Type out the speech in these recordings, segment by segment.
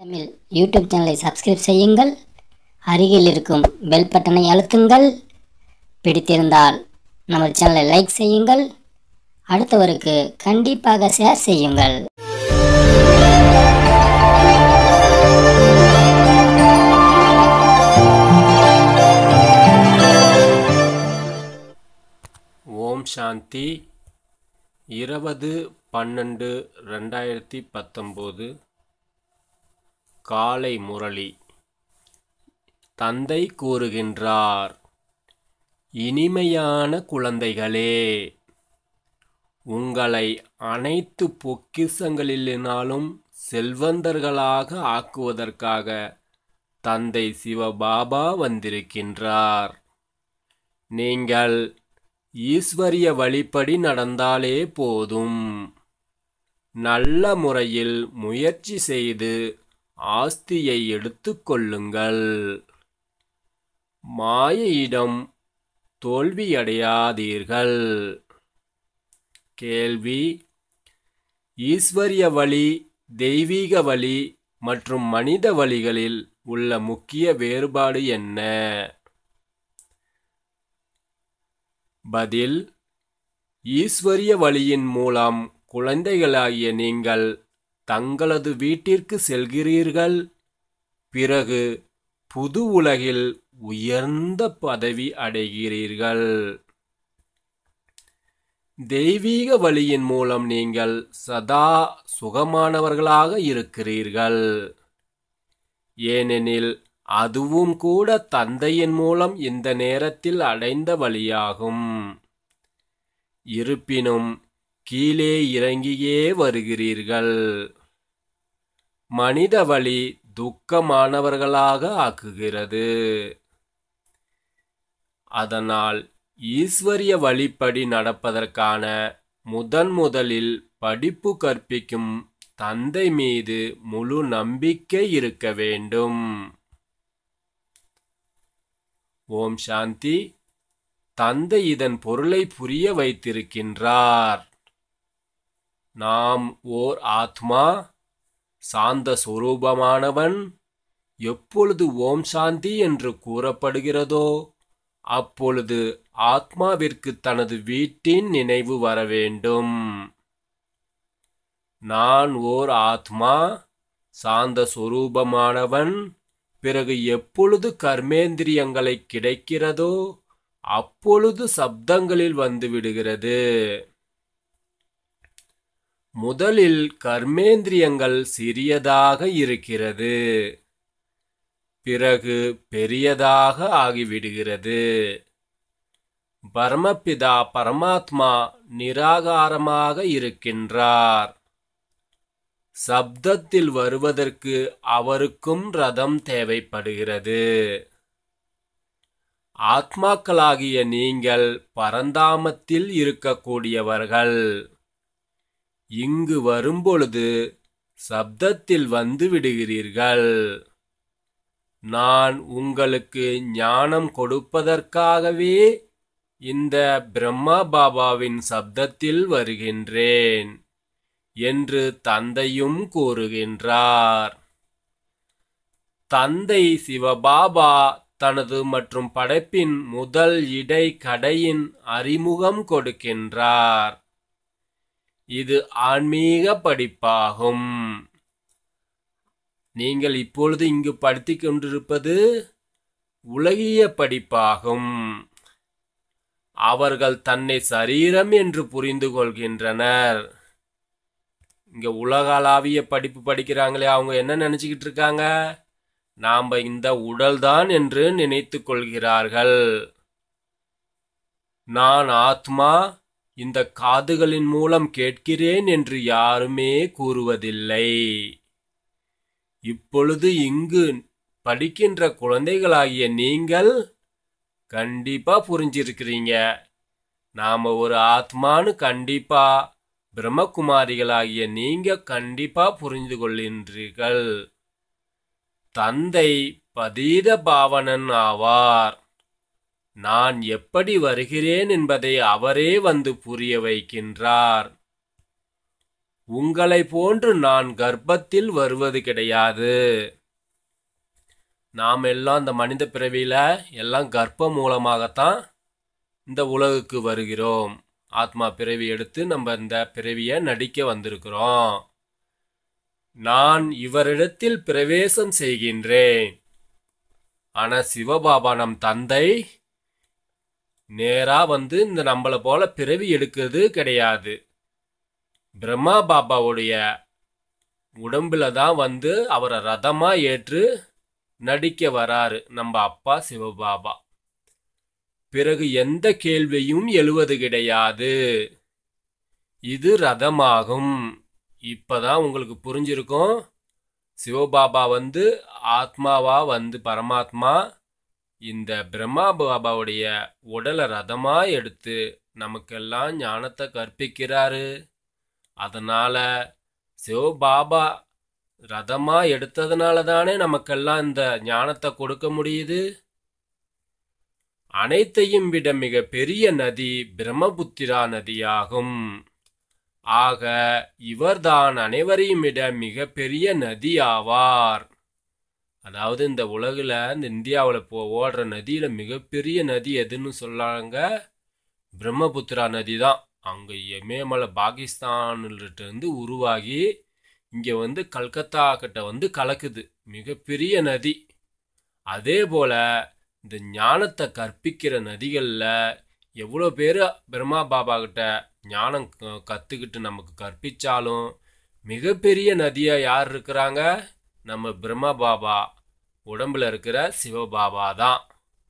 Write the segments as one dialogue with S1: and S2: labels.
S1: Tamil YouTube சேனலை subscribe செய்யுங்கள் அருகில் இருக்கும் பெல் பட்டனை அழுத்துங்கள் பிடித்திருந்தால் நமது சேனலை லைக் செய்யுங்கள் அடுத்தவருக்கு கண்டிப்பாக ஷேர் செய்யுங்கள்
S2: ஓம் சாந்தி இருபது பன்னெண்டு ரெண்டாயிரத்தி பத்தொம்போது காலை முரளி தந்தை கூறுகின்றார் இனிமையான குழந்தைகளே உங்களை அனைத்து பொக்கிஷங்களினாலும் செல்வந்தர்களாக ஆக்குவதற்காக தந்தை சிவபாபா வந்திருக்கின்றார் நீங்கள் ஈஸ்வரிய வழிப்படி நடந்தாலே போதும் நல்ல முறையில் முயற்சி செய்து ஆஸ்தியை எடுத்துக்கொள்ளுங்கள் மாயையிடம் தோல்வியடையாதீர்கள் கேள்வி ஈஸ்வரிய வழி தெய்வீக வழி மற்றும் மனித வழிகளில் உள்ள முக்கிய வேறுபாடு என்ன பதில் ஈஸ்வரிய வழியின் மூலம் குழந்தைகளாகிய நீங்கள் தங்களது வீட்டிற்கு செல்கிறீர்கள் பிறகு புது உலகில் உயர்ந்த பதவி அடைகிறீர்கள் தெய்வீக வழியின் மூலம் நீங்கள் சதா சுகமானவர்களாக இருக்கிறீர்கள் ஏனெனில் அதுவும் கூட தந்தையின் மூலம் இந்த நேரத்தில் அடைந்த வழியாகும் இருப்பினும் கீழே இறங்கியே வருகிறீர்கள் மனித வழி துக்கமானவர்களாக ஆக்குகிறது அதனால் ஈஸ்வரிய வழிப்படி நடப்பதற்கான முதன் முதலில் படிப்பு கற்பிக்கும் தந்தை மீது முழு நம்பிக்கை இருக்க வேண்டும் ஓம் சாந்தி தந்தை இதன் பொருளை புரிய வைத்திருக்கின்றார் நாம் ஓர் ஆத்மா சாந்த சுரூபமானவன் எப்பொழுது ஓம் சாந்தி என்று கூறப்படுகிறதோ அப்பொழுது ஆத்மாவிற்கு தனது வீட்டின் நினைவு வர வேண்டும் நான் ஓர் ஆத்மா சாந்த சுரூபமானவன் பிறகு எப்பொழுது கர்மேந்திரியங்களை கிடைக்கிறதோ அப்பொழுது சப்தங்களில் வந்து விடுகிறது முதலில் கர்மேந்திரியங்கள் சிறியதாக இருக்கிறது பிறகு பெரியதாக ஆகிவிடுகிறது பரமபிதா பரமாத்மா நிராகாரமாக இருக்கின்றார் சப்தத்தில் வருவதற்கு அவருக்கும் ரதம் தேவைப்படுகிறது ஆத்மாக்களாகிய நீங்கள் பரந்தாமத்தில் இருக்கக்கூடியவர்கள் இங்கு வரும்பொழுது சப்தத்தில் வந்து விடுகிறீர்கள் நான் உங்களுக்கு ஞானம் கொடுப்பதற்காகவே இந்த பிரம்மா பாபாவின் சப்தத்தில் வருகின்றேன் என்று தந்தையும் கூறுகின்றார் தந்தை சிவபாபா தனது மற்றும் படைப்பின் முதல் இடை கடையின் அறிமுகம் கொடுக்கின்றார் இது ஆன்மீக படிப்பாகும் நீங்கள் இப்பொழுது இங்கு படித்துக் கொண்டிருப்பது உலகிய படிப்பாகும் அவர்கள் தன்னை சரீரம் என்று புரிந்து கொள்கின்றனர் இங்க உலகளாவிய படிப்பு படிக்கிறாங்களே அவங்க என்ன நினைச்சுக்கிட்டு இருக்காங்க நாம இந்த உடல்தான் என்று நினைத்து கொள்கிறார்கள் நான் ஆத்மா இந்த காதுகளின் மூலம் கேட்கிறேன் என்று யாருமே கூறுவதில்லை இப்பொழுது இங்கு படிக்கின்ற குழந்தைகளாகிய நீங்கள் கண்டிப்பா புரிஞ்சிருக்கிறீங்க நாம ஒரு ஆத்மான்னு கண்டிப்பா பிரம்மகுமாரிகளாகிய நீங்க கண்டிப்பா புரிந்து கொள்கின்றீர்கள் தந்தை பதீத பாவனன் ஆவார் நான் எப்படி வருகிறேன் என்பதை அவரே வந்து புரிய வைக்கின்றார் உங்களை போன்று நான் கர்ப்பத்தில் வருவது கிடையாது நாம் எல்லாம் இந்த மனித பிறவியில எல்லாம் கர்ப்பம் மூலமாகத்தான் இந்த உலகுக்கு வருகிறோம் ஆத்மா பிறவி எடுத்து நம்ம இந்த பிறவியை நடிக்க வந்திருக்கிறோம் நான் இவரிடத்தில் பிரவேசம் செய்கின்றேன் ஆனா சிவபாபா நம் தந்தை நேரா வந்து இந்த நம்மளை போல பிறவி எடுக்கிறது கிடையாது பிரம்மா பாபாவுடைய உடம்புல தான் வந்து அவரை ரதமா ஏற்று நடிக்க வராரு நம்ம அப்பா சிவபாபா பிறகு எந்த கேள்வியும் எழுவது கிடையாது இது ரதமாகும் இப்பதான் உங்களுக்கு புரிஞ்சிருக்கும் சிவபாபா வந்து ஆத்மாவா வந்து பரமாத்மா இந்த பிரம்மா பாபாவுடைய உடலை ரதமா எடுத்து நமக்கெல்லாம் ஞானத்தை கற்பிக்கிறாரு அதனால சிவபாபா ரதமா எடுத்ததுனால தானே நமக்கெல்லாம் இந்த ஞானத்தை கொடுக்க முடியுது அனைத்தையும் விட மிக பெரிய நதி பிரம்மபுத்திரா நதியாகும் ஆக இவர்தான் அனைவரையும் விட மிக பெரிய நதி ஆவார் அதாவது இந்த உலகில் இந்த இந்தியாவில் போ ஓடுற நதியில் மிகப்பெரிய நதி எதுன்னு சொல்லாங்க பிரம்மபுத்திரா நதி தான் அங்கே இமயமலை பாகிஸ்தான்லேருந்து உருவாகி இங்கே வந்து கல்கத்தா கிட்ட வந்து கலக்குது மிகப்பெரிய நதி அதே போல் இந்த ஞானத்தை கற்பிக்கிற நதிகளில் எவ்வளோ பேர் பிரம்மா பாபா கிட்ட ஞானம் க- கத்துக்கிட்டு நமக்கு கற்பிச்சாலும் மிகப்பெரிய நதியா யார் இருக்கிறாங்க நம்ம பிரம்மா பாபா உடம்புல இருக்கிற சிவபாபா தான்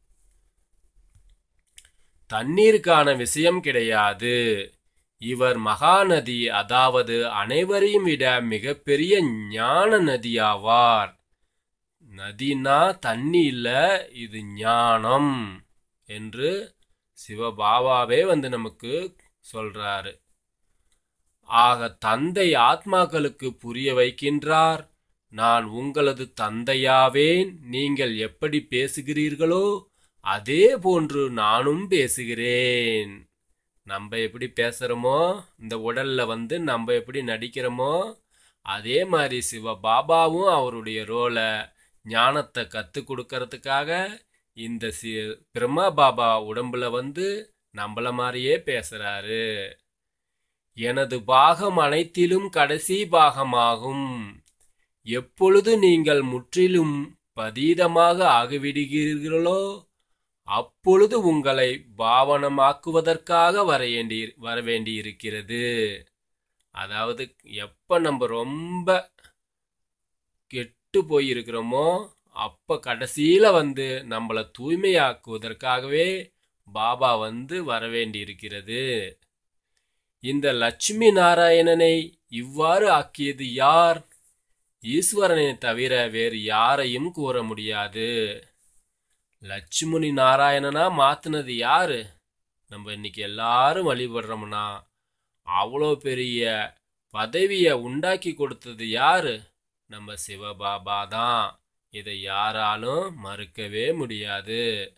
S2: தண்ணீருக்கான விஷயம் கிடையாது இவர் மகாநதி அதாவது அனைவரையும் விட மிகப்பெரிய ஞான நதியாவார் நதினா தண்ணி இல்ல இது ஞானம் என்று சிவபாபாவே வந்து நமக்கு சொல்றாரு ஆக தந்தை ஆத்மாக்களுக்கு புரிய வைக்கின்றார் நான் உங்களது தந்தையாவேன் நீங்கள் எப்படி பேசுகிறீர்களோ அதே போன்று நானும் பேசுகிறேன் நம்ம எப்படி பேசுறோமோ இந்த உடல்ல வந்து நம்ம எப்படி நடிக்கிறோமோ அதே மாதிரி சிவ பாபாவும் அவருடைய ரோலை ஞானத்தை கற்றுக் கொடுக்கறதுக்காக இந்த சி பிரம்மா பாபா உடம்புல வந்து நம்மள மாதிரியே பேசுறாரு எனது பாகம் அனைத்திலும் கடைசி பாகமாகும் எப்பொழுது நீங்கள் முற்றிலும் பதீதமாக ஆகிவிடுகிறீர்களோ அப்பொழுது உங்களை பாவனமாக்குவதற்காக வர வேண்டி வர வேண்டியிருக்கிறது அதாவது எப்ப நம்ம ரொம்ப கெட்டு போயிருக்கிறோமோ அப்ப கடைசியில வந்து நம்மளை தூய்மையாக்குவதற்காகவே பாபா வந்து வர வேண்டியிருக்கிறது இந்த லட்சுமி நாராயணனை இவ்வாறு ஆக்கியது யார் ஈஸ்வரனை தவிர வேறு யாரையும் கூற முடியாது லட்சுமணி நாராயணனா மாத்துனது யாரு நம்ம இன்னைக்கு எல்லாரும் வழிபடுறோம்னா அவ்வளோ பெரிய பதவியை உண்டாக்கி கொடுத்தது யாரு நம்ம சிவபாபா தான் இதை யாராலும் மறுக்கவே முடியாது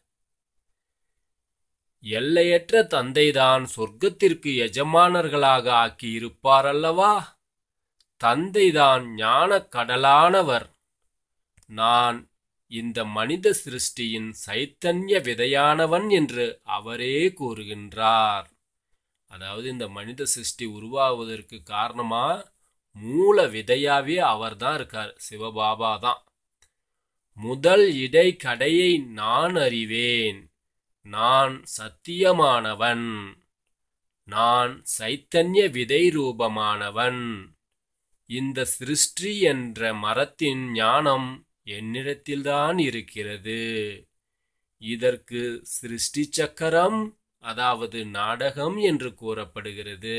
S2: எல்லையற்ற தந்தைதான் சொர்க்கத்திற்கு எஜமானர்களாக ஆக்கி இருப்பார் அல்லவா தந்தைதான் ஞானக் கடலானவர் நான் இந்த மனித சிருஷ்டியின் சைத்தன்ய விதையானவன் என்று அவரே கூறுகின்றார் அதாவது இந்த மனித சிருஷ்டி உருவாவதற்கு காரணமா மூல விதையாவே அவர்தான் இருக்கார் சிவபாபா தான் முதல் இடை கடையை நான் அறிவேன் நான் சத்தியமானவன் நான் சைத்தன்ய விதை ரூபமானவன் இந்த சிருஷ்டி என்ற மரத்தின் ஞானம் என்னிடத்தில்தான் இருக்கிறது இதற்கு சிருஷ்டி சக்கரம் அதாவது நாடகம் என்று கூறப்படுகிறது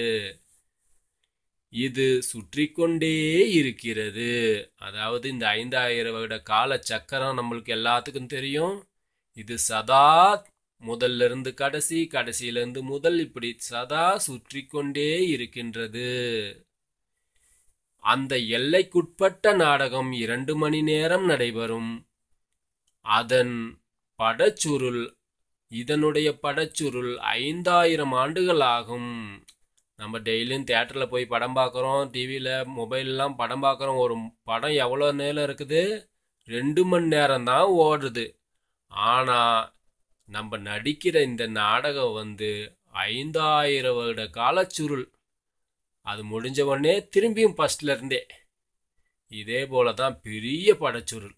S2: இது சுற்றி கொண்டே இருக்கிறது அதாவது இந்த ஐந்தாயிரம் வருட கால சக்கரம் நம்மளுக்கு எல்லாத்துக்கும் தெரியும் இது சதா முதல்ல இருந்து கடைசி கடைசியில இருந்து முதல் இப்படி சதா சுற்றி கொண்டே இருக்கின்றது அந்த எல்லைக்குட்பட்ட நாடகம் இரண்டு மணி நேரம் நடைபெறும் அதன் படச்சுருள் இதனுடைய படச்சுருள் ஐந்தாயிரம் ஆண்டுகள் ஆகும் நம்ம டெய்லியும் தேட்டரில் போய் படம் பார்க்குறோம் டிவியில் மொபைல்லாம் படம் பார்க்குறோம் ஒரு படம் எவ்வளோ நேரம் இருக்குது ரெண்டு மணி நேரம் தான் ஓடுது ஆனால் நம்ம நடிக்கிற இந்த நாடகம் வந்து ஐந்தாயிரம் வருட காலச்சுருள் அது முடிஞ்ச உடனே திரும்பியும் ஃபர்ஸ்ட்ல இருந்தே இதே போல தான் பெரிய படச்சுருள்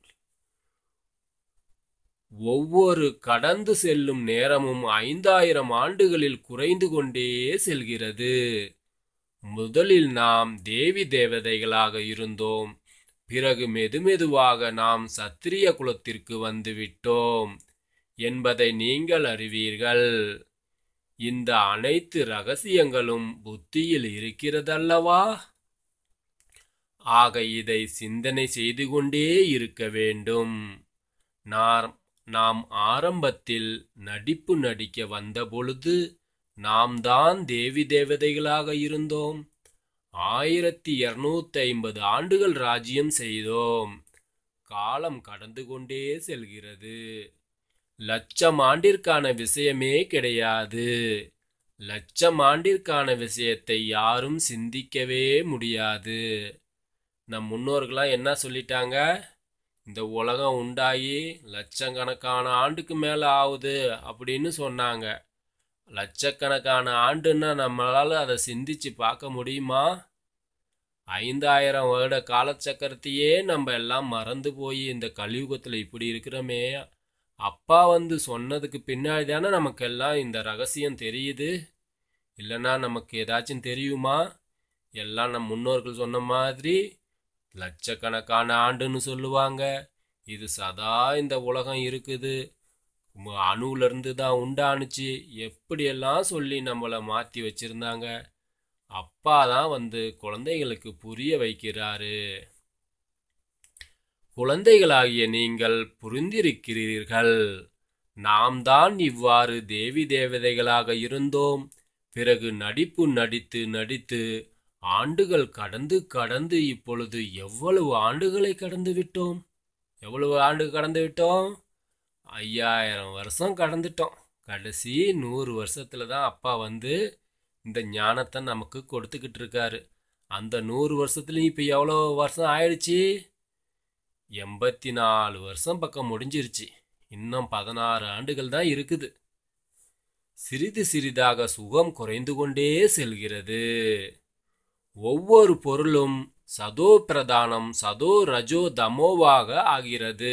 S2: ஒவ்வொரு கடந்து செல்லும் நேரமும் ஐந்தாயிரம் ஆண்டுகளில் குறைந்து கொண்டே செல்கிறது முதலில் நாம் தேவி தேவதைகளாக இருந்தோம் பிறகு மெதுமெதுவாக நாம் சத்திரிய குலத்திற்கு வந்துவிட்டோம் என்பதை நீங்கள் அறிவீர்கள் இந்த அனைத்து ரகசியங்களும் புத்தியில் இருக்கிறதல்லவா ஆக இதை சிந்தனை செய்து கொண்டே இருக்க வேண்டும் நாம் நாம் ஆரம்பத்தில் நடிப்பு நடிக்க வந்தபொழுது நாம் தான் தேவி தேவதைகளாக இருந்தோம் ஆயிரத்தி இருநூத்தி ஐம்பது ஆண்டுகள் ராஜ்யம் செய்தோம் காலம் கடந்து கொண்டே செல்கிறது லட்சம் ஆண்டிற்கான விஷயமே கிடையாது லட்சம் ஆண்டிற்கான விஷயத்தை யாரும் சிந்திக்கவே முடியாது நம் முன்னோர்களாம் என்ன சொல்லிட்டாங்க இந்த உலகம் உண்டாகி லட்சக்கணக்கான ஆண்டுக்கு மேலே ஆகுது அப்படின்னு சொன்னாங்க லட்சக்கணக்கான ஆண்டுன்னா நம்மளால அதை சிந்திச்சு பார்க்க முடியுமா ஐந்தாயிரம் வருட காலச்சக்கரத்தையே நம்ம எல்லாம் மறந்து போய் இந்த கலியுகத்தில் இப்படி இருக்கிறோமே அப்பா வந்து சொன்னதுக்கு பின்னாடி தானே நமக்கெல்லாம் இந்த ரகசியம் தெரியுது இல்லைன்னா நமக்கு ஏதாச்சும் தெரியுமா எல்லாம் நம் முன்னோர்கள் சொன்ன மாதிரி லட்சக்கணக்கான ஆண்டுன்னு சொல்லுவாங்க இது சதா இந்த உலகம் இருக்குது ம- அணுவிலிருந்து தான் உண்டானுச்சு எப்படியெல்லாம் சொல்லி நம்மளை மாற்றி வச்சிருந்தாங்க அப்பா தான் வந்து குழந்தைகளுக்கு புரிய வைக்கிறாரு குழந்தைகளாகிய நீங்கள் புரிந்திருக்கிறீர்கள் நாம் தான் இவ்வாறு தேவி தேவதைகளாக இருந்தோம் பிறகு நடிப்பு நடித்து நடித்து ஆண்டுகள் கடந்து கடந்து இப்பொழுது எவ்வளவு ஆண்டுகளை கடந்து விட்டோம் எவ்வளவு ஆண்டு கடந்து விட்டோம் ஐயாயிரம் வருஷம் கடந்துட்டோம் கடைசி நூறு வருஷத்துல தான் அப்பா வந்து இந்த ஞானத்தை நமக்கு கொடுத்துக்கிட்டு இருக்காரு அந்த நூறு வருஷத்துலயும் இப்போ எவ்வளோ வருஷம் ஆயிடுச்சு எண்பத்தி நாலு வருஷம் பக்கம் முடிஞ்சிருச்சு இன்னும் பதினாறு ஆண்டுகள் தான் இருக்குது சிறிது சிறிதாக சுகம் குறைந்து கொண்டே செல்கிறது ஒவ்வொரு பொருளும் சதோ பிரதானம் சதோ ரஜோ தமோவாக ஆகிறது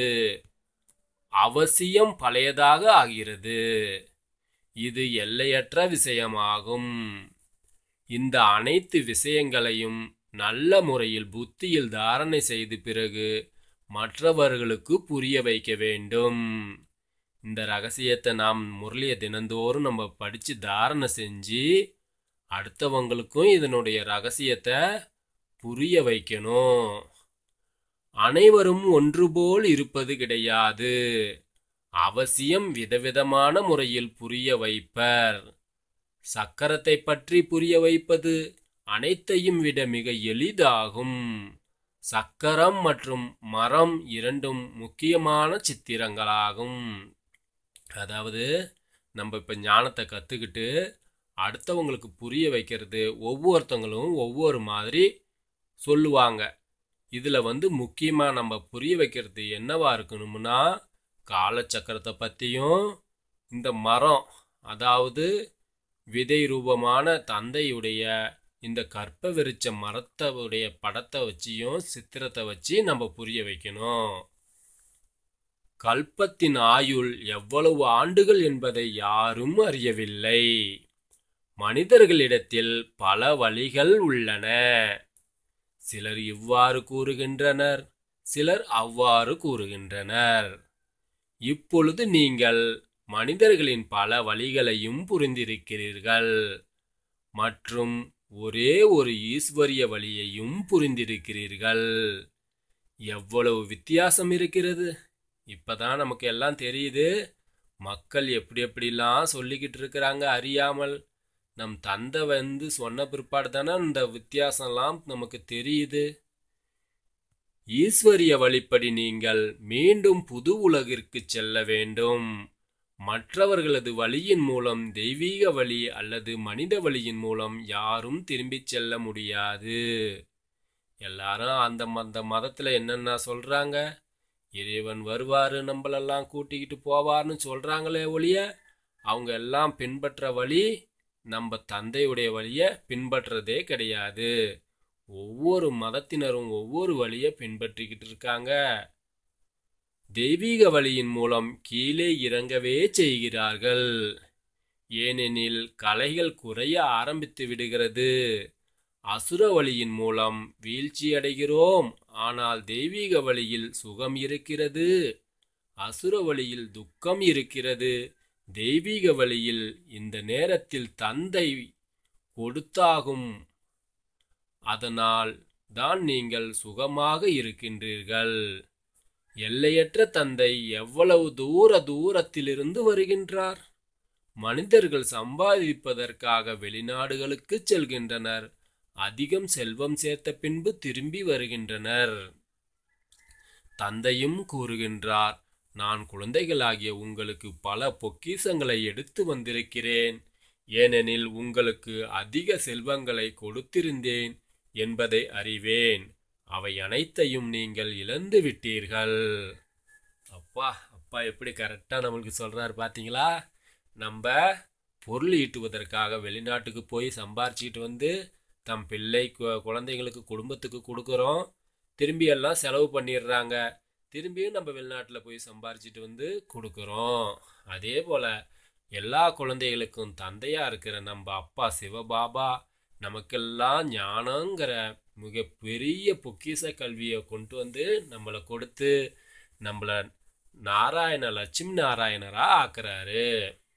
S2: அவசியம் பழையதாக ஆகிறது இது எல்லையற்ற விஷயமாகும் இந்த அனைத்து விஷயங்களையும் நல்ல முறையில் புத்தியில் தாரணை செய்து பிறகு மற்றவர்களுக்கு புரிய வைக்க வேண்டும் இந்த ரகசியத்தை நாம் முரளிய தினந்தோறும் நம்ம படித்து தாரணை செஞ்சு அடுத்தவங்களுக்கும் இதனுடைய ரகசியத்தை புரிய வைக்கணும் அனைவரும் ஒன்றுபோல் இருப்பது கிடையாது அவசியம் விதவிதமான முறையில் புரிய வைப்பர் சக்கரத்தை பற்றி புரிய வைப்பது அனைத்தையும் விட மிக எளிதாகும் சக்கரம் மற்றும் மரம் இரண்டும் முக்கியமான சித்திரங்களாகும் அதாவது நம்ம இப்போ ஞானத்தை கற்றுக்கிட்டு அடுத்தவங்களுக்கு புரிய வைக்கிறது ஒவ்வொருத்தவங்களும் ஒவ்வொரு மாதிரி சொல்லுவாங்க இதில் வந்து முக்கியமாக நம்ம புரிய வைக்கிறது என்னவா இருக்கணும்னா காலச்சக்கரத்தை பற்றியும் இந்த மரம் அதாவது விதை ரூபமான தந்தையுடைய இந்த கற்ப விருச்ச மரத்தவுடைய படத்தை வச்சியும் சித்திரத்தை வச்சு நம்ம புரிய வைக்கணும் கல்பத்தின் ஆயுள் எவ்வளவு ஆண்டுகள் என்பதை யாரும் அறியவில்லை மனிதர்களிடத்தில் பல வழிகள் உள்ளன சிலர் இவ்வாறு கூறுகின்றனர் சிலர் அவ்வாறு கூறுகின்றனர் இப்பொழுது நீங்கள் மனிதர்களின் பல வழிகளையும் புரிந்திருக்கிறீர்கள் மற்றும் ஒரே ஒரு ஈஸ்வரிய வழியையும் புரிந்திருக்கிறீர்கள் எவ்வளவு வித்தியாசம் இருக்கிறது இப்பதான் நமக்கு எல்லாம் தெரியுது மக்கள் எப்படி எப்படிலாம் சொல்லிக்கிட்டு இருக்கிறாங்க அறியாமல் நம் தந்தை வந்து சொன்ன பிற்பாடு தானே இந்த வித்தியாசம்லாம் நமக்கு தெரியுது ஈஸ்வரிய வழிப்படி நீங்கள் மீண்டும் புது உலகிற்கு செல்ல வேண்டும் மற்றவர்களது வழியின் மூலம் தெய்வீக வழி அல்லது மனித வழியின் மூலம் யாரும் திரும்பிச் செல்ல முடியாது எல்லாரும் அந்த அந்த மதத்துல என்னென்ன சொல்றாங்க இறைவன் வருவாரு நம்மளெல்லாம் கூட்டிக்கிட்டு போவார்னு சொல்றாங்களே ஒழிய அவங்க எல்லாம் பின்பற்ற வழி நம்ம தந்தையுடைய வழியை பின்பற்றதே கிடையாது ஒவ்வொரு மதத்தினரும் ஒவ்வொரு வழியை பின்பற்றிக்கிட்டு இருக்காங்க தெய்வீக வழியின் மூலம் கீழே இறங்கவே செய்கிறார்கள் ஏனெனில் கலைகள் குறைய ஆரம்பித்து விடுகிறது அசுர வழியின் மூலம் வீழ்ச்சியடைகிறோம் ஆனால் தெய்வீக வழியில் சுகம் இருக்கிறது அசுர வழியில் துக்கம் இருக்கிறது தெய்வீக வழியில் இந்த நேரத்தில் தந்தை கொடுத்தாகும் அதனால் தான் நீங்கள் சுகமாக இருக்கின்றீர்கள் எல்லையற்ற தந்தை எவ்வளவு தூர தூரத்திலிருந்து வருகின்றார் மனிதர்கள் சம்பாதிப்பதற்காக வெளிநாடுகளுக்கு செல்கின்றனர் அதிகம் செல்வம் சேர்த்த பின்பு திரும்பி வருகின்றனர் தந்தையும் கூறுகின்றார் நான் குழந்தைகளாகிய உங்களுக்கு பல பொக்கிசங்களை எடுத்து வந்திருக்கிறேன் ஏனெனில் உங்களுக்கு அதிக செல்வங்களை கொடுத்திருந்தேன் என்பதை அறிவேன் அவை அனைத்தையும் நீங்கள் இழந்து விட்டீர்கள் அப்பா அப்பா எப்படி கரெக்டாக நம்மளுக்கு சொல்றாரு பார்த்தீங்களா நம்ம பொருள் ஈட்டுவதற்காக வெளிநாட்டுக்கு போய் சம்பாரிச்சிட்டு வந்து தம் பிள்ளை கு- குழந்தைங்களுக்கு குடும்பத்துக்கு கொடுக்குறோம் திரும்பி எல்லாம் செலவு பண்ணிடுறாங்க திரும்பியும் நம்ம வெளிநாட்டில் போய் சம்பாரிச்சிட்டு வந்து கொடுக்குறோம் அதே போல் எல்லா குழந்தைகளுக்கும் தந்தையா இருக்கிற நம்ம அப்பா சிவபாபா நமக்கெல்லாம் ஞானங்கிற மிகப்பெரிய பொக்கிஷ கல்வியை கொண்டு வந்து நம்மளை கொடுத்து நம்மளை நாராயண லட்சுமி நாராயணரா ஆக்குறாரு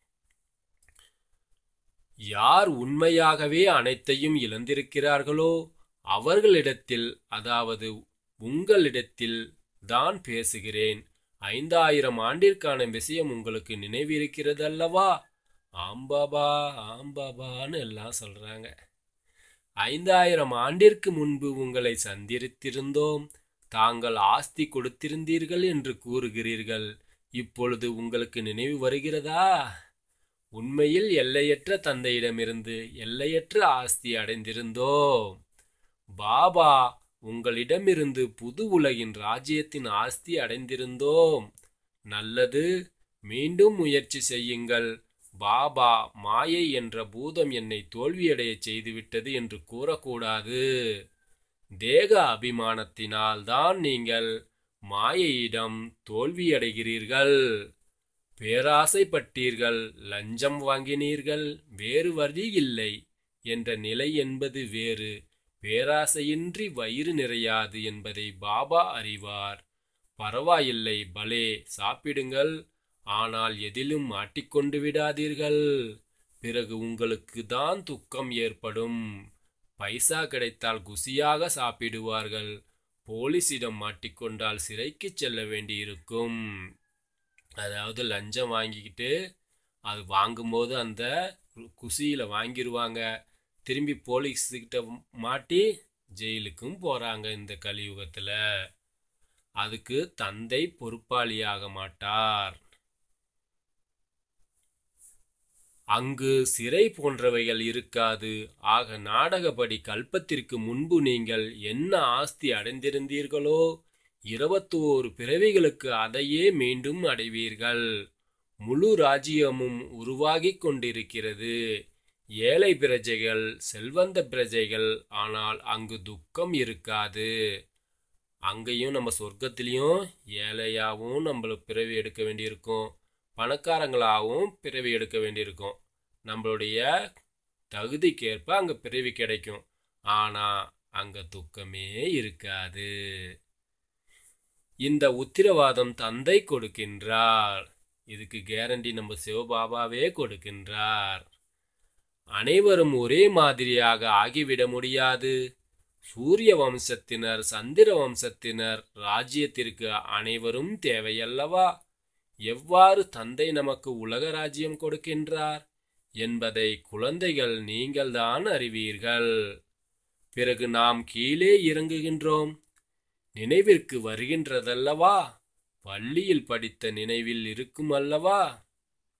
S2: யார் உண்மையாகவே அனைத்தையும் இழந்திருக்கிறார்களோ அவர்களிடத்தில் அதாவது உங்களிடத்தில் தான் பேசுகிறேன் ஐந்தாயிரம் ஆண்டிற்கான விஷயம் உங்களுக்கு நினைவிருக்கிறது அல்லவா ஆம்பாபா ஆம்பாபான்னு எல்லாம் சொல்றாங்க ஐந்தாயிரம் ஆண்டிற்கு முன்பு உங்களை சந்திரித்திருந்தோம் தாங்கள் ஆஸ்தி கொடுத்திருந்தீர்கள் என்று கூறுகிறீர்கள் இப்பொழுது உங்களுக்கு நினைவு வருகிறதா உண்மையில் எல்லையற்ற தந்தையிடமிருந்து எல்லையற்ற ஆஸ்தி அடைந்திருந்தோம் பாபா உங்களிடமிருந்து புது உலகின் ராஜ்யத்தின் ஆஸ்தி அடைந்திருந்தோம் நல்லது மீண்டும் முயற்சி செய்யுங்கள் பாபா மாயை என்ற பூதம் என்னை தோல்வியடையச் செய்துவிட்டது என்று கூறக்கூடாது தேக அபிமானத்தினால் தான் நீங்கள் மாயையிடம் தோல்வியடைகிறீர்கள் பேராசைப்பட்டீர்கள் லஞ்சம் வாங்கினீர்கள் வேறு வழி இல்லை என்ற நிலை என்பது வேறு பேராசையின்றி வயிறு நிறையாது என்பதை பாபா அறிவார் பரவாயில்லை பலே சாப்பிடுங்கள் ஆனால் எதிலும் மாட்டிக்கொண்டு விடாதீர்கள் பிறகு உங்களுக்கு தான் துக்கம் ஏற்படும் பைசா கிடைத்தால் குசியாக சாப்பிடுவார்கள் போலீசிடம் மாட்டிக்கொண்டால் சிறைக்கு செல்ல வேண்டியிருக்கும் அதாவது லஞ்சம் வாங்கிக்கிட்டு அது வாங்கும்போது அந்த குசியில் வாங்கிடுவாங்க திரும்பி போலீஸ்கிட்ட மாட்டி ஜெயிலுக்கும் போகிறாங்க இந்த கலியுகத்தில் அதுக்கு தந்தை பொறுப்பாளியாக மாட்டார் அங்கு சிறை போன்றவைகள் இருக்காது ஆக நாடகப்படி கல்பத்திற்கு முன்பு நீங்கள் என்ன ஆஸ்தி அடைந்திருந்தீர்களோ இருபத்தோரு பிறவிகளுக்கு அதையே மீண்டும் அடைவீர்கள் முழு ராஜ்யமும் உருவாகிக் கொண்டிருக்கிறது ஏழை பிரஜைகள் செல்வந்த பிரஜைகள் ஆனால் அங்கு துக்கம் இருக்காது அங்கேயும் நம்ம சொர்க்கத்திலையும் ஏழையாகவும் நம்மளுக்கு பிறவி எடுக்க வேண்டியிருக்கும் பணக்காரங்களாகவும் பிறவி எடுக்க வேண்டியிருக்கும் நம்மளுடைய தகுதிக்கேற்ப அங்கே பிறவி கிடைக்கும் ஆனால் அங்கே துக்கமே இருக்காது இந்த உத்திரவாதம் தந்தை கொடுக்கின்றார் இதுக்கு கேரண்டி நம்ம சிவபாபாவே கொடுக்கின்றார் அனைவரும் ஒரே மாதிரியாக ஆகிவிட முடியாது சூரிய வம்சத்தினர் சந்திர வம்சத்தினர் ராஜ்யத்திற்கு அனைவரும் தேவையல்லவா எவ்வாறு தந்தை நமக்கு உலக ராஜ்யம் கொடுக்கின்றார் என்பதை குழந்தைகள் நீங்கள்தான் அறிவீர்கள் பிறகு நாம் கீழே இறங்குகின்றோம் நினைவிற்கு வருகின்றதல்லவா பள்ளியில் படித்த நினைவில் இருக்கும் அல்லவா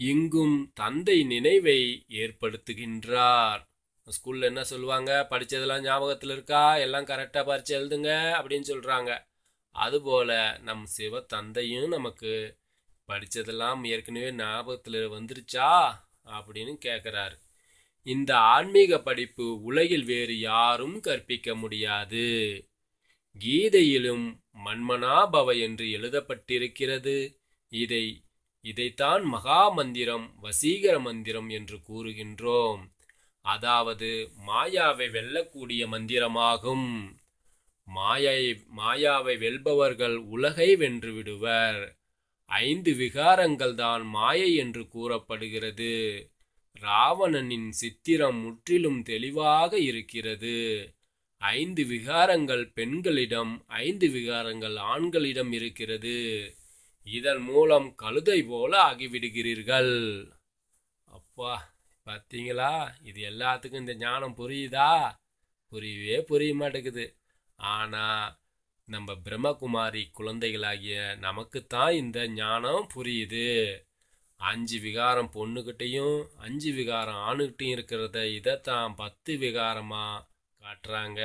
S2: இங்கும் தந்தை நினைவை ஏற்படுத்துகின்றார் ஸ்கூல்ல என்ன சொல்லுவாங்க படிச்சதெல்லாம் ஞாபகத்தில் இருக்கா எல்லாம் கரெக்டாக பரிச்சு எழுதுங்க அப்படின்னு சொல்றாங்க அதுபோல நம் சிவ தந்தையும் நமக்கு படிச்சதெல்லாம் ஏற்கனவே ஞாபகத்தில் வந்துருச்சா அப்படின்னு கேட்குறாரு இந்த ஆன்மீக படிப்பு உலகில் வேறு யாரும் கற்பிக்க முடியாது கீதையிலும் மன்மனாபவ என்று எழுதப்பட்டிருக்கிறது இதை இதைத்தான் மகா மந்திரம் வசீகர மந்திரம் என்று கூறுகின்றோம் அதாவது மாயாவை வெல்லக்கூடிய மந்திரமாகும் மாயை மாயாவை வெல்பவர்கள் உலகை வென்று விடுவர் ஐந்து விகாரங்கள் தான் மாயை என்று கூறப்படுகிறது ராவணனின் சித்திரம் முற்றிலும் தெளிவாக இருக்கிறது ஐந்து விகாரங்கள் பெண்களிடம் ஐந்து விகாரங்கள் ஆண்களிடம் இருக்கிறது இதன் மூலம் கழுதை போல ஆகிவிடுகிறீர்கள் அப்பா பார்த்தீங்களா இது எல்லாத்துக்கும் இந்த ஞானம் புரியுதா புரியவே புரிய மாட்டேங்குது ஆனா நம்ம பிரம்மகுமாரி குழந்தைகளாகிய நமக்குத்தான் இந்த ஞானம் புரியுது அஞ்சு விகாரம் பொண்ணுகிட்டையும் அஞ்சு விகாரம் ஆணுகிட்டையும் இருக்கிறத இதைத்தான் பத்து விகாரமா காட்டுறாங்க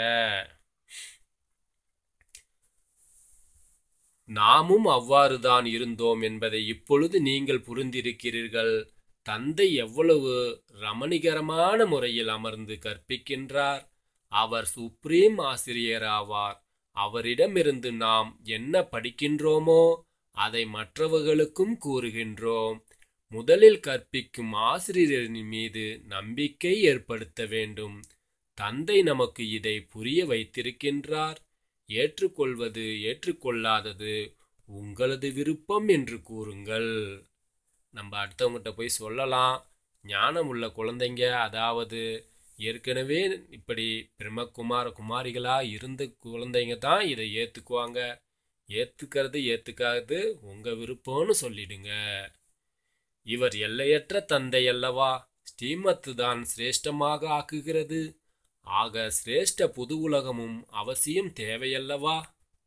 S2: நாமும் அவ்வாறுதான் இருந்தோம் என்பதை இப்பொழுது நீங்கள் புரிந்திருக்கிறீர்கள் தந்தை எவ்வளவு ரமணிகரமான முறையில் அமர்ந்து கற்பிக்கின்றார் அவர் சுப்ரீம் ஆசிரியராவார் அவரிடமிருந்து நாம் என்ன படிக்கின்றோமோ அதை மற்றவர்களுக்கும் கூறுகின்றோம் முதலில் கற்பிக்கும் ஆசிரியரின் மீது நம்பிக்கை ஏற்படுத்த வேண்டும் தந்தை நமக்கு இதை புரிய வைத்திருக்கின்றார் ஏற்றுக்கொள்வது ஏற்றுக்கொள்ளாதது உங்களது விருப்பம் என்று கூறுங்கள் நம்ம அடுத்தவங்ககிட்ட போய் சொல்லலாம் ஞானம் உள்ள குழந்தைங்க அதாவது ஏற்கனவே இப்படி பிரம்மகுமார குமாரிகளா இருந்த குழந்தைங்க தான் இதை ஏத்துக்குவாங்க ஏத்துக்கிறது ஏத்துக்காது உங்க விருப்பம்னு சொல்லிடுங்க இவர் எல்லையற்ற தந்தை அல்லவா ஸ்ரீமத்து தான் சிரேஷ்டமாக ஆக்குகிறது ஆக சிரேஷ்ட புது உலகமும் அவசியம் தேவையல்லவா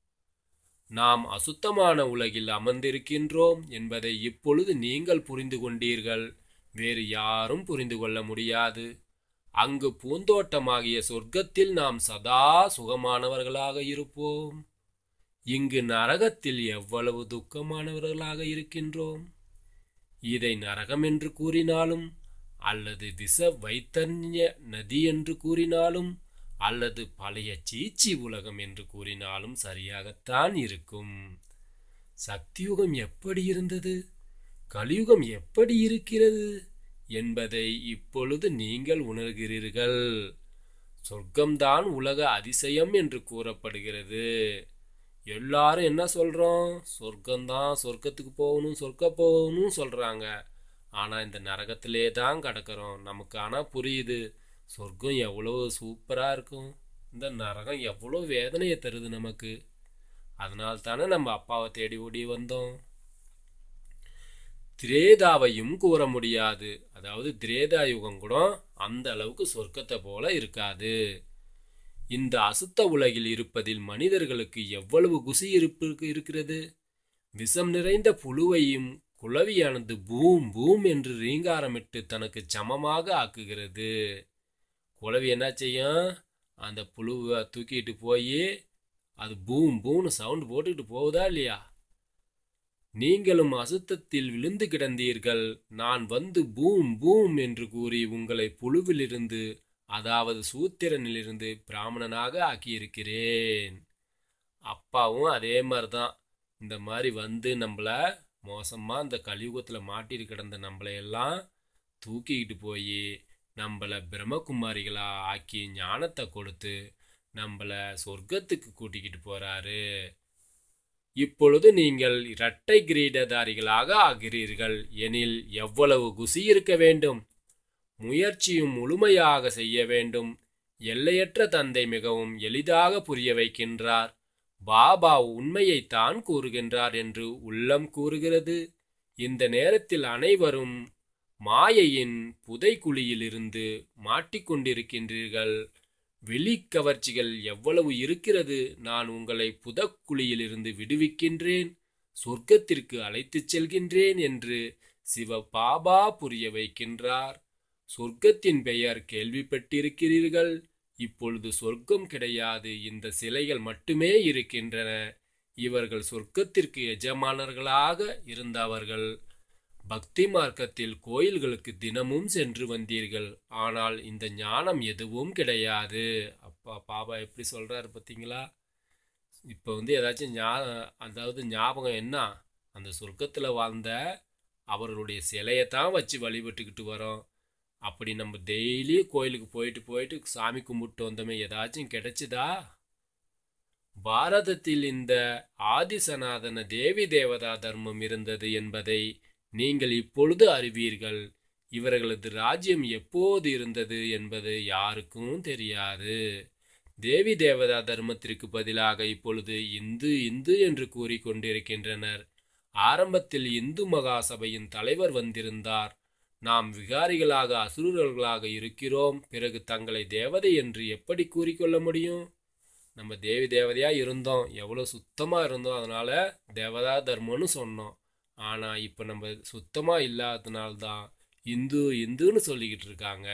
S2: நாம் அசுத்தமான உலகில் அமர்ந்திருக்கின்றோம் என்பதை இப்பொழுது நீங்கள் புரிந்து கொண்டீர்கள் வேறு யாரும் புரிந்து கொள்ள முடியாது அங்கு பூந்தோட்டமாகிய சொர்க்கத்தில் நாம் சதா சுகமானவர்களாக இருப்போம் இங்கு நரகத்தில் எவ்வளவு துக்கமானவர்களாக இருக்கின்றோம் இதை நரகம் என்று கூறினாலும் அல்லது விஷ வைத்தன்ய நதி என்று கூறினாலும் அல்லது பழைய சீச்சி உலகம் என்று கூறினாலும் சரியாகத்தான் இருக்கும் சக்தியுகம் எப்படி இருந்தது கலியுகம் எப்படி இருக்கிறது என்பதை இப்பொழுது நீங்கள் உணர்கிறீர்கள் சொர்க்கம்தான் உலக அதிசயம் என்று கூறப்படுகிறது எல்லாரும் என்ன சொல்றோம் சொர்க்கம்தான் சொர்க்கத்துக்கு போகணும் சொர்க்க போகணும் சொல்றாங்க ஆனா இந்த நரகத்திலே தான் கிடக்கிறோம் நமக்கு ஆனா புரியுது சொர்க்கம் எவ்வளவு சூப்பரா இருக்கும் இந்த நரகம் எவ்வளோ வேதனையை தருது நமக்கு அதனால தானே நம்ம அப்பாவை தேடி ஓடி வந்தோம் திரேதாவையும் கூற முடியாது அதாவது திரேதா யுகம் கூட அந்த அளவுக்கு சொர்க்கத்தை போல இருக்காது இந்த அசுத்த உலகில் இருப்பதில் மனிதர்களுக்கு எவ்வளவு குசி இருப்பு இருக்கிறது விஷம் நிறைந்த புழுவையும் குளவியானது பூம் பூம் என்று ரீங்காரமிட்டு தனக்கு சமமாக ஆக்குகிறது குளவி என்ன செய்யும் அந்த புழுவை தூக்கிட்டு போய் அது பூம் பூம்னு சவுண்ட் போட்டுக்கிட்டு போகுதா இல்லையா நீங்களும் அசுத்தத்தில் விழுந்து கிடந்தீர்கள் நான் வந்து பூம் பூம் என்று கூறி உங்களை புழுவிலிருந்து அதாவது சூத்திரனிலிருந்து பிராமணனாக ஆக்கியிருக்கிறேன் அப்பாவும் அதே மாதிரி தான் இந்த மாதிரி வந்து நம்மள மோசமா இந்த கலியுகத்தில் மாட்டிட்டு கிடந்த நம்மளை எல்லாம் தூக்கிக்கிட்டு போய் நம்மள பிரம்மகுமாரிகளா ஆக்கி ஞானத்தை கொடுத்து நம்மள சொர்க்கத்துக்கு கூட்டிக்கிட்டு போறாரு இப்பொழுது நீங்கள் இரட்டை கிரீடதாரிகளாக ஆகிறீர்கள் எனில் எவ்வளவு குசி இருக்க வேண்டும் முயற்சியும் முழுமையாக செய்ய வேண்டும் எல்லையற்ற தந்தை மிகவும் எளிதாக புரிய வைக்கின்றார் பாபா உண்மையைத்தான் கூறுகின்றார் என்று உள்ளம் கூறுகிறது இந்த நேரத்தில் அனைவரும் மாயையின் புதைக்குழியிலிருந்து மாட்டிக்கொண்டிருக்கின்றீர்கள் வெளிக்கவர்ச்சிகள் எவ்வளவு இருக்கிறது நான் உங்களை புதக்குழியிலிருந்து விடுவிக்கின்றேன் சொர்க்கத்திற்கு அழைத்துச் செல்கின்றேன் என்று சிவ பாபா புரிய வைக்கின்றார் சொர்க்கத்தின் பெயர் கேள்விப்பட்டிருக்கிறீர்கள் இப்பொழுது சொர்க்கம் கிடையாது இந்த சிலைகள் மட்டுமே இருக்கின்றன இவர்கள் சொர்க்கத்திற்கு எஜமானர்களாக இருந்தவர்கள் பக்தி மார்க்கத்தில் கோயில்களுக்கு தினமும் சென்று வந்தீர்கள் ஆனால் இந்த ஞானம் எதுவும் கிடையாது அப்பா பாபா எப்படி சொல்றாரு பார்த்தீங்களா இப்போ வந்து ஏதாச்சும் ஞா அதாவது ஞாபகம் என்ன அந்த சொர்க்கத்தில் வாழ்ந்த அவர்களுடைய சிலையை தான் வச்சு வழிபட்டுக்கிட்டு வரோம் அப்படி நம்ம டெய்லி கோயிலுக்கு போயிட்டு போயிட்டு சாமி கும்பிட்டு வந்தோமே ஏதாச்சும் கிடைச்சுதா பாரதத்தில் இந்த ஆதி சனாதன தேவி தேவதா தர்மம் இருந்தது என்பதை நீங்கள் இப்பொழுது அறிவீர்கள் இவர்களது ராஜ்யம் எப்போது இருந்தது என்பது யாருக்கும் தெரியாது தேவி தேவதா தர்மத்திற்கு பதிலாக இப்பொழுது இந்து இந்து என்று கூறிக்கொண்டிருக்கின்றனர் ஆரம்பத்தில் இந்து மகாசபையின் தலைவர் வந்திருந்தார் நாம் விகாரிகளாக அசுரர்களாக இருக்கிறோம் பிறகு தங்களை தேவதை என்று எப்படி கூறிக்கொள்ள முடியும் நம்ம தேவி தேவதையா இருந்தோம் எவ்வளோ சுத்தமாக இருந்தோம் அதனால தேவதா தர்மம்னு சொன்னோம் ஆனால் இப்போ நம்ம சுத்தமாக இல்லாததுனால தான் இந்து இந்துன்னு சொல்லிக்கிட்டு இருக்காங்க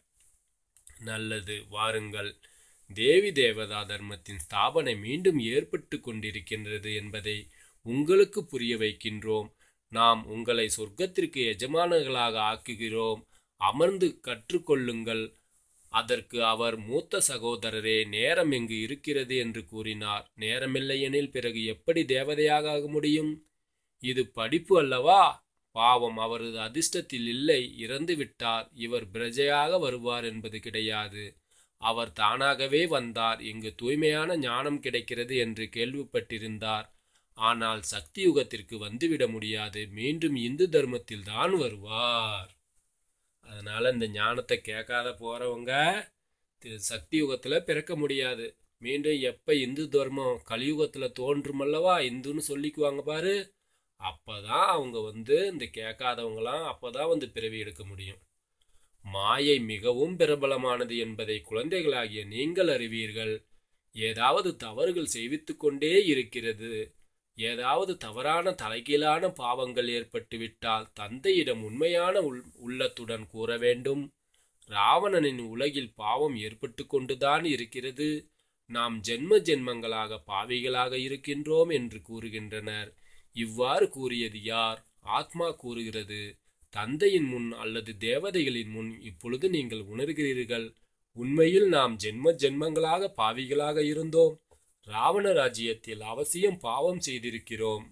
S2: நல்லது வாருங்கள் தேவி தேவதா தர்மத்தின் ஸ்தாபனை மீண்டும் ஏற்பட்டு கொண்டிருக்கின்றது என்பதை உங்களுக்கு புரிய வைக்கின்றோம் நாம் உங்களை சொர்க்கத்திற்கு எஜமானர்களாக ஆக்குகிறோம் அமர்ந்து கற்றுக்கொள்ளுங்கள் அதற்கு அவர் மூத்த சகோதரரே நேரம் எங்கு இருக்கிறது என்று கூறினார் நேரமில்லையெனில் பிறகு எப்படி தேவதையாக ஆக முடியும் இது படிப்பு அல்லவா பாவம் அவரது அதிர்ஷ்டத்தில் இல்லை இறந்து விட்டார் இவர் பிரஜையாக வருவார் என்பது கிடையாது அவர் தானாகவே வந்தார் இங்கு தூய்மையான ஞானம் கிடைக்கிறது என்று கேள்விப்பட்டிருந்தார் ஆனால் சக்தி யுகத்திற்கு வந்துவிட முடியாது மீண்டும் இந்து தர்மத்தில் தான் வருவார் அதனால இந்த ஞானத்தை கேட்காத போறவங்க தி- சக்தி யுகத்துல பிறக்க முடியாது மீண்டும் எப்ப இந்து தர்மம் கலியுகத்துல தோன்றுமல்லவா இந்துன்னு சொல்லிக்குவாங்க பாரு அப்பதான் அவங்க வந்து இந்த கேட்காதவங்களாம் அப்பதான் வந்து பிறவி எடுக்க முடியும் மாயை மிகவும் பிரபலமானது என்பதை குழந்தைகளாகிய நீங்கள் அறிவீர்கள் ஏதாவது தவறுகள் செய்வித்துக் கொண்டே இருக்கிறது ஏதாவது தவறான தலைகீழான பாவங்கள் ஏற்பட்டுவிட்டால் தந்தையிடம் உண்மையான உள் உள்ளத்துடன் கூற வேண்டும் ராவணனின் உலகில் பாவம் ஏற்பட்டு கொண்டுதான் இருக்கிறது நாம் ஜென்ம ஜென்மங்களாக பாவிகளாக இருக்கின்றோம் என்று கூறுகின்றனர் இவ்வாறு கூறியது யார் ஆத்மா கூறுகிறது தந்தையின் முன் அல்லது தேவதைகளின் முன் இப்பொழுது நீங்கள் உணர்கிறீர்கள் உண்மையில் நாம் ஜென்ம ஜென்மங்களாக பாவிகளாக இருந்தோம் ராவண ராஜ்யத்தில் அவசியம் பாவம் செய்திருக்கிறோம்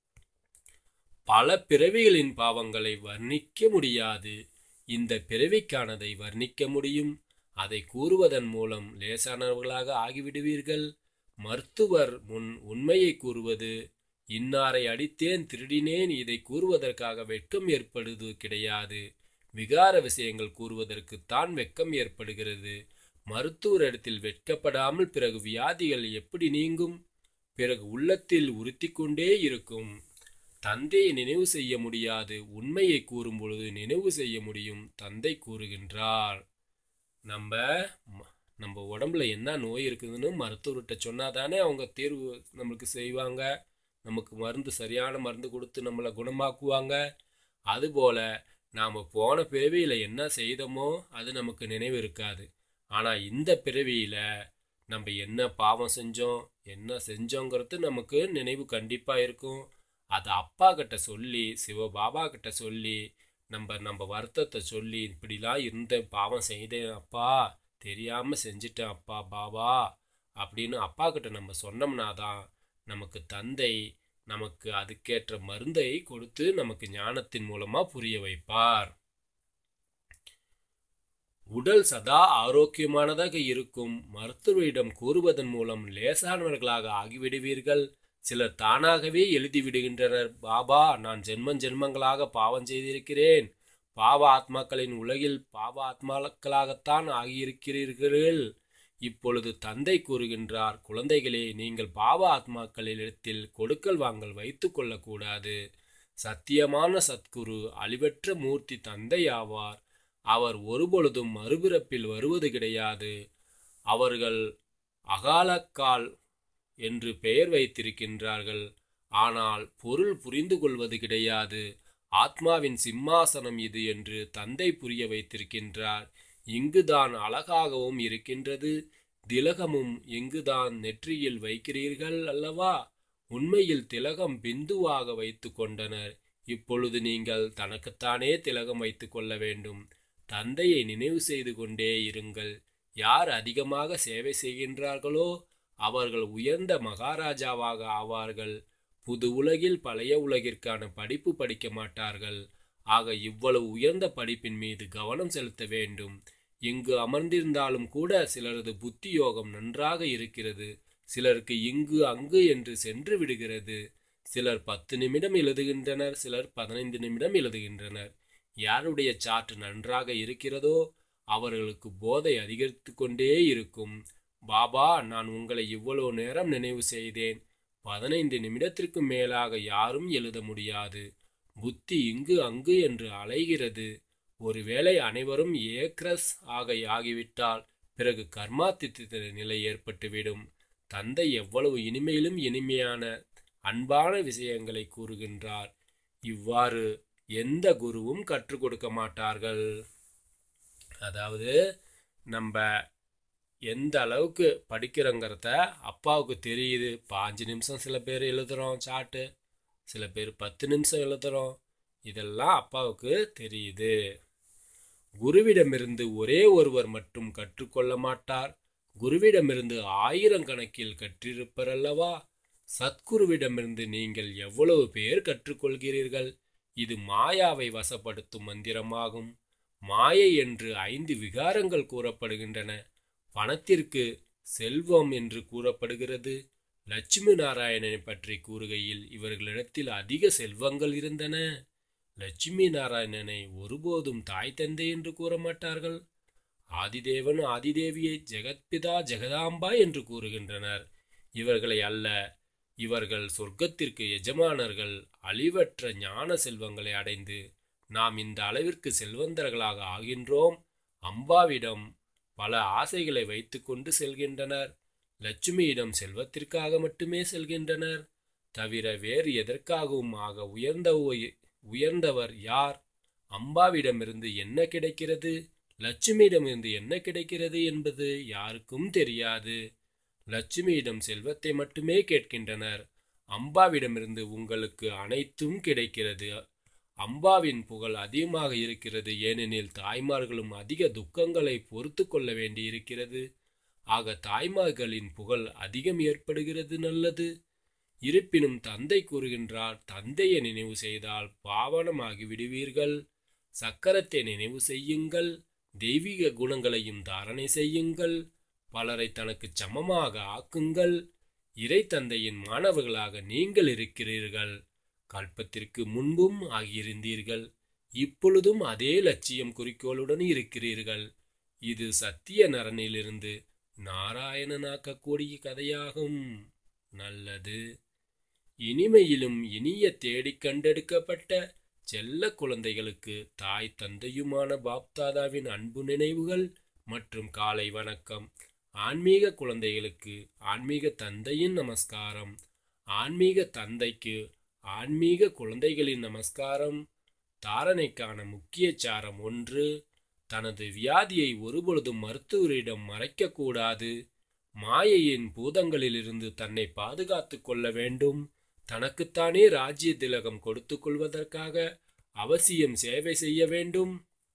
S2: பல பிறவிகளின் பாவங்களை வர்ணிக்க முடியாது இந்த பிறவிக்கானதை வர்ணிக்க முடியும் அதை கூறுவதன் மூலம் லேசானவர்களாக ஆகிவிடுவீர்கள் மருத்துவர் முன் உண்மையை கூறுவது இன்னாரை அடித்தேன் திருடினேன் இதை கூறுவதற்காக வெட்கம் ஏற்படுவது கிடையாது விகார விஷயங்கள் கூறுவதற்குத்தான் வெட்கம் ஏற்படுகிறது மருத்துவரிடத்தில் வெட்கப்படாமல் பிறகு வியாதிகள் எப்படி நீங்கும் பிறகு உள்ளத்தில் உறுத்தி கொண்டே இருக்கும் தந்தையை நினைவு செய்ய முடியாது உண்மையை கூறும் பொழுது நினைவு செய்ய முடியும் தந்தை கூறுகின்றார் நம்ம ம- நம்ம உடம்புல என்ன நோய் இருக்குதுன்னு மருத்துவர்கிட்ட சொன்னாதானே அவங்க தீர்வு நம்மளுக்கு செய்வாங்க நமக்கு மருந்து சரியான மருந்து கொடுத்து நம்மளை குணமாக்குவாங்க அதுபோல நாம் போன பிறவியில் என்ன செய்தோமோ அது நமக்கு நினைவு இருக்காது ஆனால் இந்த பிறவியில் நம்ம என்ன பாவம் செஞ்சோம் என்ன செஞ்சோங்கிறது நமக்கு நினைவு கண்டிப்பாக இருக்கும் அதை அப்பா கிட்ட சொல்லி சிவபாபா கிட்ட சொல்லி நம்ம நம்ம வருத்தத்தை சொல்லி இப்படிலாம் இருந்தேன் பாவம் செய்தேன் அப்பா தெரியாமல் செஞ்சிட்டேன் அப்பா பாபா அப்படின்னு அப்பா கிட்ட நம்ம சொன்னோம்னா தான் நமக்கு தந்தை நமக்கு அதுக்கேற்ற மருந்தை கொடுத்து நமக்கு ஞானத்தின் மூலமா புரிய வைப்பார் உடல் சதா ஆரோக்கியமானதாக இருக்கும் மருத்துவரிடம் கூறுவதன் மூலம் லேசானவர்களாக ஆகிவிடுவீர்கள் சிலர் தானாகவே எழுதிவிடுகின்றனர் பாபா நான் ஜென்மம் ஜென்மங்களாக பாவம் செய்திருக்கிறேன் பாவ ஆத்மாக்களின் உலகில் பாவ ஆத்மாக்களாகத்தான் ஆகியிருக்கிறீர்கள் இப்பொழுது தந்தை கூறுகின்றார் குழந்தைகளே நீங்கள் பாவ ஆத்மாக்களிடத்தில் கொடுக்கல் வாங்கல் வைத்துக் கொள்ளக்கூடாது சத்தியமான சத்குரு அழிவற்ற மூர்த்தி தந்தை ஆவார் அவர் ஒருபொழுதும் மறுபிறப்பில் வருவது கிடையாது அவர்கள் அகாலக்கால் என்று பெயர் வைத்திருக்கின்றார்கள் ஆனால் பொருள் புரிந்து கொள்வது கிடையாது ஆத்மாவின் சிம்மாசனம் இது என்று தந்தை புரிய வைத்திருக்கின்றார் இங்குதான் அழகாகவும் இருக்கின்றது திலகமும் இங்குதான் நெற்றியில் வைக்கிறீர்கள் அல்லவா உண்மையில் திலகம் பிந்துவாக வைத்து கொண்டனர் இப்பொழுது நீங்கள் தனக்குத்தானே திலகம் வைத்துக் கொள்ள வேண்டும் தந்தையை நினைவு செய்து கொண்டே இருங்கள் யார் அதிகமாக சேவை செய்கின்றார்களோ அவர்கள் உயர்ந்த மகாராஜாவாக ஆவார்கள் புது உலகில் பழைய உலகிற்கான படிப்பு படிக்க மாட்டார்கள் ஆக இவ்வளவு உயர்ந்த படிப்பின் மீது கவனம் செலுத்த வேண்டும் இங்கு அமர்ந்திருந்தாலும் கூட சிலரது புத்தி யோகம் நன்றாக இருக்கிறது சிலருக்கு இங்கு அங்கு என்று சென்று விடுகிறது சிலர் பத்து நிமிடம் எழுதுகின்றனர் சிலர் பதினைந்து நிமிடம் எழுதுகின்றனர் யாருடைய சாற்று நன்றாக இருக்கிறதோ அவர்களுக்கு போதை அதிகரித்து கொண்டே இருக்கும் பாபா நான் உங்களை இவ்வளவு நேரம் நினைவு செய்தேன் பதினைந்து நிமிடத்திற்கு மேலாக யாரும் எழுத முடியாது புத்தி இங்கு அங்கு என்று அலைகிறது ஒருவேளை அனைவரும் ஏக்ரஸ் ஆக ஆகிவிட்டால் பிறகு கர்மாத்தித்த நிலை ஏற்பட்டுவிடும் தந்தை எவ்வளவு இனிமையிலும் இனிமையான அன்பான விஷயங்களை கூறுகின்றார் இவ்வாறு எந்த குருவும் கற்றுக் கொடுக்க மாட்டார்கள் அதாவது நம்ம எந்த அளவுக்கு படிக்கிறோங்கிறத அப்பாவுக்கு தெரியுது பாஞ்சு நிமிஷம் சில பேர் எழுதுறோம் சாட்டு சில பேர் பத்து நிமிஷம் எழுதுறோம் இதெல்லாம் அப்பாவுக்கு தெரியுது குருவிடமிருந்து ஒரே ஒருவர் மட்டும் கற்றுக்கொள்ள மாட்டார் குருவிடமிருந்து ஆயிரம் கணக்கில் கற்றிருப்பர் அல்லவா சத்குருவிடமிருந்து நீங்கள் எவ்வளவு பேர் கற்றுக்கொள்கிறீர்கள் இது மாயாவை வசப்படுத்தும் மந்திரமாகும் மாயை என்று ஐந்து விகாரங்கள் கூறப்படுகின்றன பணத்திற்கு செல்வம் என்று கூறப்படுகிறது லட்சுமி நாராயணனை பற்றி கூறுகையில் இவர்களிடத்தில் அதிக செல்வங்கள் இருந்தன லட்சுமி நாராயணனை ஒருபோதும் தாய் தந்தை என்று கூற மாட்டார்கள் ஆதிதேவன் ஆதிதேவியை ஜெகத்பிதா ஜெகதாம்பா என்று கூறுகின்றனர் இவர்களை அல்ல இவர்கள் சொர்க்கத்திற்கு எஜமானர்கள் அழிவற்ற ஞான செல்வங்களை அடைந்து நாம் இந்த அளவிற்கு செல்வந்தர்களாக ஆகின்றோம் அம்பாவிடம் பல ஆசைகளை வைத்துக்கொண்டு செல்கின்றனர் லட்சுமியிடம் செல்வத்திற்காக மட்டுமே செல்கின்றனர் தவிர வேறு எதற்காகவும் ஆக உயர்ந்த உயர்ந்தவர் யார் அம்பாவிடமிருந்து என்ன கிடைக்கிறது லட்சுமியிடமிருந்து என்ன கிடைக்கிறது என்பது யாருக்கும் தெரியாது லட்சுமியிடம் செல்வத்தை மட்டுமே கேட்கின்றனர் அம்பாவிடமிருந்து உங்களுக்கு அனைத்தும் கிடைக்கிறது அம்பாவின் புகழ் அதிகமாக இருக்கிறது ஏனெனில் தாய்மார்களும் அதிக துக்கங்களை பொறுத்து கொள்ள வேண்டியிருக்கிறது ஆக தாய்மார்களின் புகழ் அதிகம் ஏற்படுகிறது நல்லது இருப்பினும் தந்தை கூறுகின்றார் தந்தையை நினைவு செய்தால் பாவனமாகி விடுவீர்கள் சக்கரத்தை நினைவு செய்யுங்கள் தெய்வீக குணங்களையும் தாரணை செய்யுங்கள் பலரை தனக்கு சமமாக ஆக்குங்கள் இறை தந்தையின் மாணவர்களாக நீங்கள் இருக்கிறீர்கள் கல்பத்திற்கு முன்பும் ஆகியிருந்தீர்கள் இப்பொழுதும் அதே லட்சியம் குறிக்கோளுடன் இருக்கிறீர்கள் இது சத்திய நரனிலிருந்து நாராயணனாக்கக்கூடிய கதையாகும் நல்லது இனிமையிலும் இனிய தேடிக் கண்டெடுக்கப்பட்ட செல்ல குழந்தைகளுக்கு தாய் தந்தையுமான பாப்தாதாவின் அன்பு நினைவுகள் மற்றும் காலை வணக்கம் ஆன்மீக குழந்தைகளுக்கு ஆன்மீக தந்தையின் நமஸ்காரம் ஆன்மீக தந்தைக்கு ஆன்மீக குழந்தைகளின் நமஸ்காரம் தாரணைக்கான முக்கிய சாரம் ஒன்று தனது வியாதியை ஒருபொழுதும் மருத்துவரிடம் மறைக்கக்கூடாது மாயையின் பூதங்களிலிருந்து தன்னை பாதுகாத்து கொள்ள வேண்டும் தனக்குத்தானே ராஜ்ய திலகம் கொடுத்து கொள்வதற்காக அவசியம் சேவை செய்ய வேண்டும்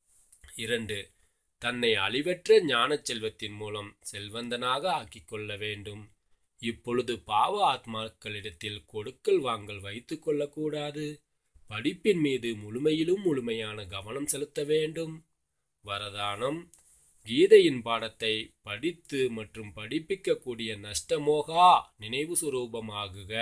S2: இரண்டு தன்னை அழிவற்ற ஞானச் செல்வத்தின் மூலம் செல்வந்தனாக ஆக்கிக் கொள்ள வேண்டும் இப்பொழுது பாவ ஆத்மாக்களிடத்தில் கொடுக்கல் வாங்கல் வைத்துக் கொள்ளக்கூடாது படிப்பின் மீது முழுமையிலும் முழுமையான கவனம் செலுத்த வேண்டும் வரதானம் கீதையின் பாடத்தை படித்து மற்றும் படிப்பிக்கக்கூடிய நஷ்டமோகா நினைவு சுரூபமாகுக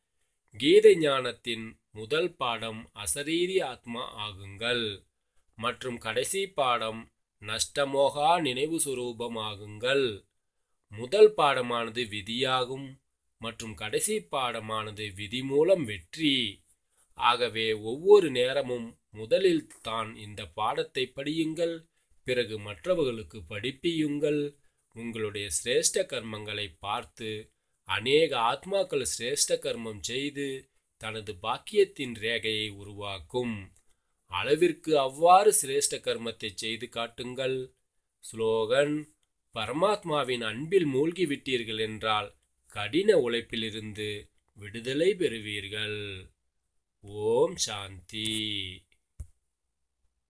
S2: கீதை ஞானத்தின் முதல் பாடம் அசரீரி ஆத்மா ஆகுங்கள் மற்றும் கடைசி பாடம் நஷ்டமோகா நினைவு சுரூபமாகுங்கள் முதல் பாடமானது விதியாகும் மற்றும் கடைசி பாடமானது விதி மூலம் வெற்றி ஆகவே ஒவ்வொரு நேரமும் முதலில் தான் இந்த பாடத்தை படியுங்கள் பிறகு மற்றவர்களுக்கு படிப்பியுங்கள் உங்களுடைய சிரேஷ்ட கர்மங்களை பார்த்து அநேக ஆத்மாக்கள் சிரேஷ்ட கர்மம் செய்து தனது பாக்கியத்தின் ரேகையை உருவாக்கும் அளவிற்கு அவ்வாறு சிரேஷ்ட கர்மத்தை செய்து காட்டுங்கள் ஸ்லோகன் பரமாத்மாவின் அன்பில் மூழ்கி விட்டீர்கள் என்றால் கடின உழைப்பிலிருந்து விடுதலை பெறுவீர்கள் ஓம் சாந்தி